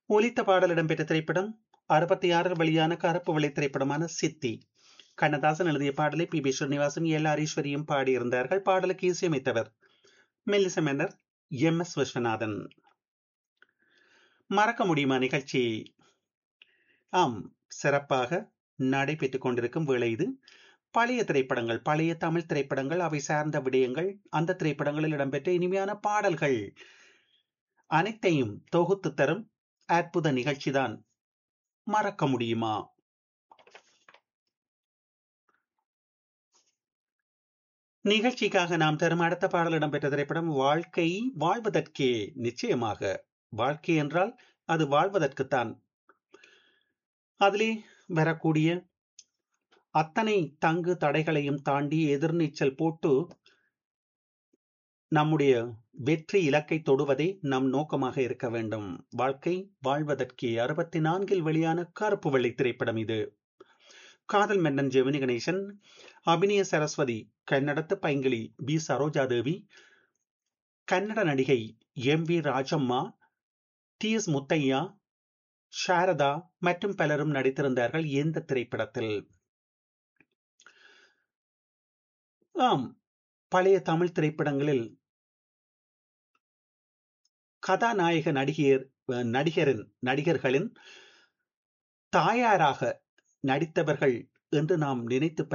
ஒலித்த பாடல் இடம்பெற்ற திரைப்படம் அறுபத்தி ஆறில் வெளியான கருப்பு வெள்ளை திரைப்படமான சித்தி கண்ணதாசன் எழுதிய பாடலை பி பி ஸ்ரீனிவாசன் எல் ஹரீஸ்வரியும் பாடியிருந்தார்கள் பாடலுக்கு இசையமைத்தவர் மெல்லிசமெனர் எம் எஸ் விஸ்வநாதன் மறக்க முடியுமா நிகழ்ச்சி ஆம் சிறப்பாக நடைபெற்றுக் கொண்டிருக்கும் வேளை இது பழைய திரைப்படங்கள் பழைய தமிழ் திரைப்படங்கள் அவை சார்ந்த விடயங்கள் அந்த திரைப்படங்களில் இடம்பெற்ற இனிமையான பாடல்கள் அனைத்தையும் தொகுத்து தரும் அற்புத நிகழ்ச்சிதான் மறக்க முடியுமா நிகழ்ச்சிக்காக நாம் தரும் அடுத்த பாடல் இடம்பெற்ற திரைப்படம் வாழ்க்கை வாழ்வதற்கே நிச்சயமாக வாழ்க்கை என்றால் அது வாழ்வதற்குத்தான் அதிலே வரக்கூடிய அத்தனை தங்கு தடைகளையும் தாண்டி எதிர்நீச்சல் போட்டு நம்முடைய வெற்றி இலக்கை தொடுவதே நம் நோக்கமாக இருக்க வேண்டும் வாழ்க்கை வாழ்வதற்கே அறுபத்தி நான்கில் வெளியான கருப்பு வெள்ளை திரைப்படம் இது காதல் மன்னன் ஜெமினி கணேசன் அபிநய சரஸ்வதி கன்னடத்து பைங்கிளி பி சரோஜா தேவி கன்னட நடிகை M V Rajamma T S Muthaiah Sarada மற்றும் பலரும் நடித்திருந்தார்கள் இந்த திரைப்படத்தில் ஆம் பழைய தமிழ் திரைப்படங்களில் கதாநாயக நடிகர் நடிகரின் நடிகர்களின் தாயாராக நடித்தவர்கள் என்று நாம் நினைத்து